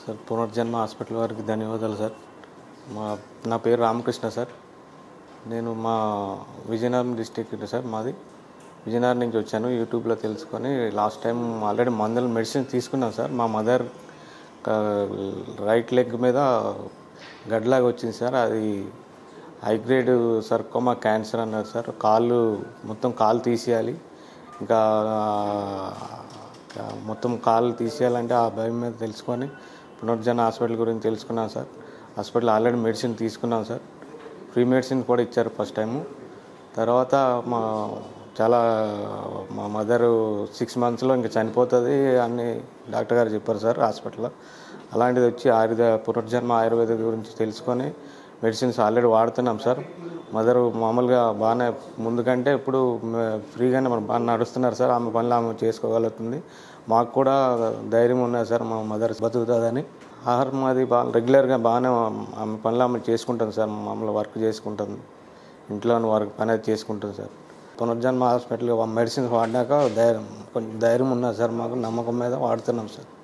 sir పునర్జన్మ hospital వారికి ధన్యవాదాలు సార్ మా నా పేరు రామకృష్ణ సార్ నేను మా విజయనగరం డిస్టిక్ సార్ మాది విజయనగరం నుంచి వచ్చాను యూట్యూబ్లో తెలుసుకొని లాస్ట్ టైం ఆల్రెడీ మందులు మెడిసిన్ తీసుకున్నాను సార్ మా మదర్ రైట్ లెగ్ మీద గడ్లాగా వచ్చింది సార్ అది హై గ్రేడ్ సర్కోమా క్యాన్సర్ అన్నారు సార్ కాళ్ళు మొత్తం కాలు తీసేయాలి ఇంకా ఆ, మొత్తం కాళ్ళు తీసేయాలంటే ఆ భయం మీద తెలుసుకొని పునర్జన హాస్పిటల్ గురించి తెలుసుకున్నాను సార్ హాస్పిటల్ ఆల్రెడీ మెడిసిన్ తీసుకున్నాను సార్ ఫ్రీ మెడిసిన్ కూడా ఇచ్చారు ఫస్ట్ టైము తర్వాత మా చాలా మా మదరు సిక్స్ మంత్స్లో ఇంకా చనిపోతుంది అని డాక్టర్ గారు చెప్పారు సార్ హాస్పిటల్లో అలాంటిది వచ్చి ఆయుర్వేద పునర్జన్మ ఆయుర్వేద గురించి తెలుసుకొని మెడిసిన్స్ ఆల్రెడీ వాడుతున్నాం సార్ మదర్ మామూలుగా బాగానే ముందు కంటే ఇప్పుడు మ- ఫ్రీగానే మనం బాగా నడుస్తున్నారు సార్ ఆమె పనులు ఆమె చేసుకోగలుగుతుంది మాకు కూడా ధైర్యం ఉన్నది సార్ మా మదర్ బతుకుతుందని ఆహారం మాది బాగా రెగ్యులర్గా బాగానే ఆమె పనులు ఆమె చేసుకుంటుంది సార్ మామూలు వర్క్ చేసుకుంటుంది ఇంట్లో వర్క్ పని అది చేసుకుంటుంది సార్ పునర్జన్మ హాస్పిటల్ మెడిసిన్స్ వాడినాక ధైర్యం కొంచెం ధైర్యం ఉన్నది సార్ మాకు నమ్మకం మీద వాడుతున్నాం సార్